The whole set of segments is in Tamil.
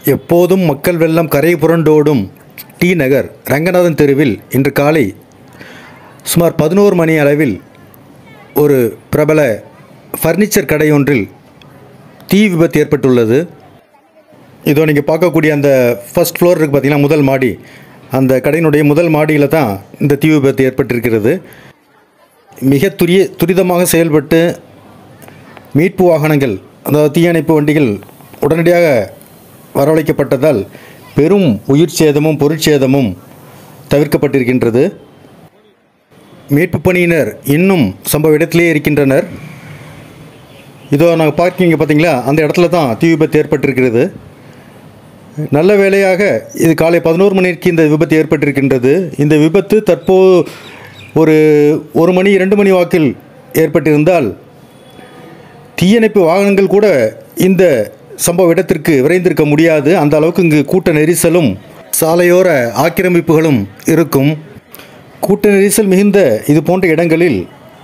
எப்போதும் மக்கள் வெள்ளம் கரை புரண்டோடும் டி நகர் ரங்கநாதன் தெருவில் இன்று காலை சுமார் பதினோரு மணி அளவில் ஒரு பிரபல ஃபர்னிச்சர் கடையொன்றில் தீ விபத்து ஏற்பட்டுள்ளது இதோ நீங்கள் பார்க்கக்கூடிய அந்த ஃபர்ஸ்ட் ஃப்ளோர் இருக்குது பார்த்தீங்கன்னா முதல் மாடி அந்த கடையினுடைய முதல் மாடியில் தான் இந்த தீ விபத்து ஏற்பட்டிருக்கிறது மிக துரிய துரிதமாக செயல்பட்டு மீட்பு வாகனங்கள் அதாவது தீயணைப்பு வண்டிகள் உடனடியாக வரவழைக்கப்பட்டதால் பெரும் உயிர் சேதமும் பொருட்சேதமும் தவிர்க்கப்பட்டிருக்கின்றது மீட்பு பணியினர் இன்னும் சம்பவ இடத்திலே இருக்கின்றனர் இதோ நாங்கள் பார்க்கிங்க பார்த்தீங்களா அந்த இடத்துல தான் தீ விபத்து ஏற்பட்டிருக்கிறது நல்ல வேளையாக இது காலை பதினோரு மணிக்கு இந்த விபத்து ஏற்பட்டிருக்கின்றது இந்த விபத்து தற்போது ஒரு ஒரு மணி இரண்டு மணி வாக்கில் ஏற்பட்டிருந்தால் தீயணைப்பு வாகனங்கள் கூட இந்த சம்பவ இடத்திற்கு விரைந்திருக்க முடியாது அந்த அளவுக்கு இங்கு கூட்ட நெரிசலும் சாலையோர ஆக்கிரமிப்புகளும் இருக்கும் கூட்ட நெரிசல் மிகுந்த இது போன்ற இடங்களில்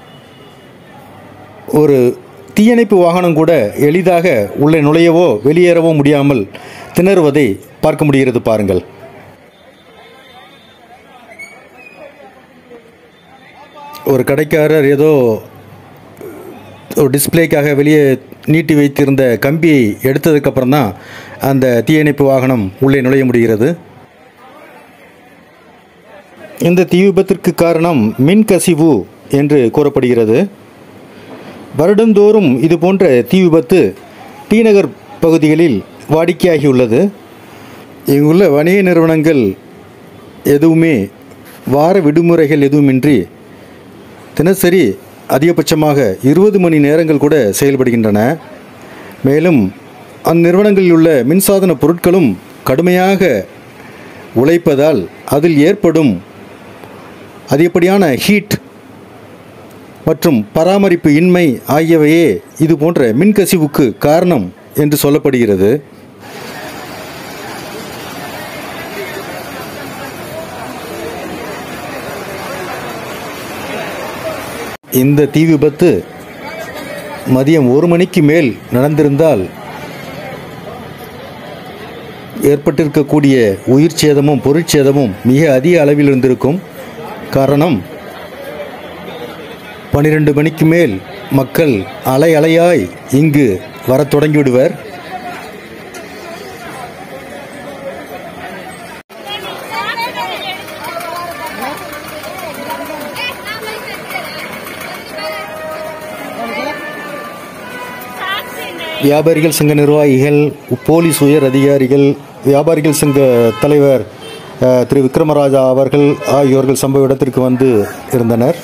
ஒரு தீயணைப்பு வாகனம் கூட எளிதாக உள்ளே நுழையவோ வெளியேறவோ முடியாமல் திணறுவதை பார்க்க முடிகிறது பாருங்கள் ஒரு கடைக்காரர் ஏதோ ஒரு டிஸ்ப்ளேக்காக வெளியே நீட்டி வைத்திருந்த கம்பியை எடுத்ததுக்கப்புறம் தான் அந்த தீயணைப்பு வாகனம் உள்ளே நுழைய முடிகிறது இந்த தீ விபத்திற்கு காரணம் மின் கசிவு என்று கூறப்படுகிறது வருடந்தோறும் இது போன்ற தீ விபத்து டி நகர் பகுதிகளில் வாடிக்கையாகியுள்ளது இங்குள்ள வணிக நிறுவனங்கள் எதுவுமே வார விடுமுறைகள் எதுவுமின்றி தினசரி அதிகபட்சமாக இருபது மணி நேரங்கள் கூட செயல்படுகின்றன மேலும் அந்நிறுவனங்களில் உள்ள மின்சாதன பொருட்களும் கடுமையாக உழைப்பதால் அதில் ஏற்படும் அதிகப்படியான ஹீட் மற்றும் பராமரிப்பு இன்மை ஆகியவையே இது போன்ற மின்கசிவுக்கு காரணம் என்று சொல்லப்படுகிறது இந்த தீ விபத்து மதியம் ஒரு மணிக்கு மேல் நடந்திருந்தால் ஏற்பட்டிருக்கக்கூடிய உயிர் சேதமும் பொருட்சேதமும் மிக அதிக அளவில் இருந்திருக்கும் காரணம் பன்னிரண்டு மணிக்கு மேல் மக்கள் அலை அலையாய் இங்கு வரத் தொடங்கிவிடுவர் வியாபாரிகள் சங்க நிர்வாகிகள் போலீஸ் உயர் அதிகாரிகள் வியாபாரிகள் சங்க தலைவர் அஹ், திரு விக்ரமராஜா அவர்கள் ஆகியோர்கள் சம்பவ இடத்திற்கு வந்து இருந்தனர்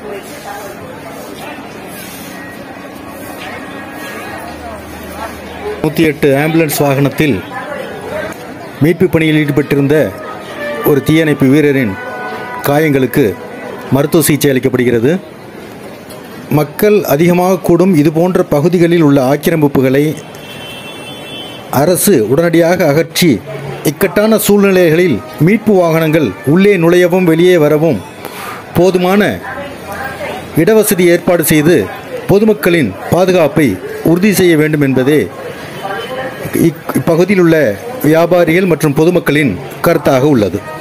நூற்றி எட்டு ஆம்புலன்ஸ் வாகனத்தில் மீட்பு பணியில் ஈடுபட்டிருந்த ஒரு தீயணைப்பு வீரரின் காயங்களுக்கு மருத்துவ சிகிச்சை அளிக்கப்படுகிறது மக்கள் அதிகமாக கூடும் இது போன்ற பகுதிகளில் உள்ள ஆக்கிரமிப்புகளை அரசு உடனடியாக அகற்றி இக்கட்டான சூழ்நிலைகளில் மீட்பு வாகனங்கள் உள்ளே நுழையவும் வெளியே வரவும் போதுமான இடவசதி ஏற்பாடு செய்து பொதுமக்களின் பாதுகாப்பை உறுதி செய்ய வேண்டும் என்பதே இக்- இப்பகுதியில் உள்ள வியாபாரிகள் மற்றும் பொதுமக்களின் கருத்தாக உள்ளது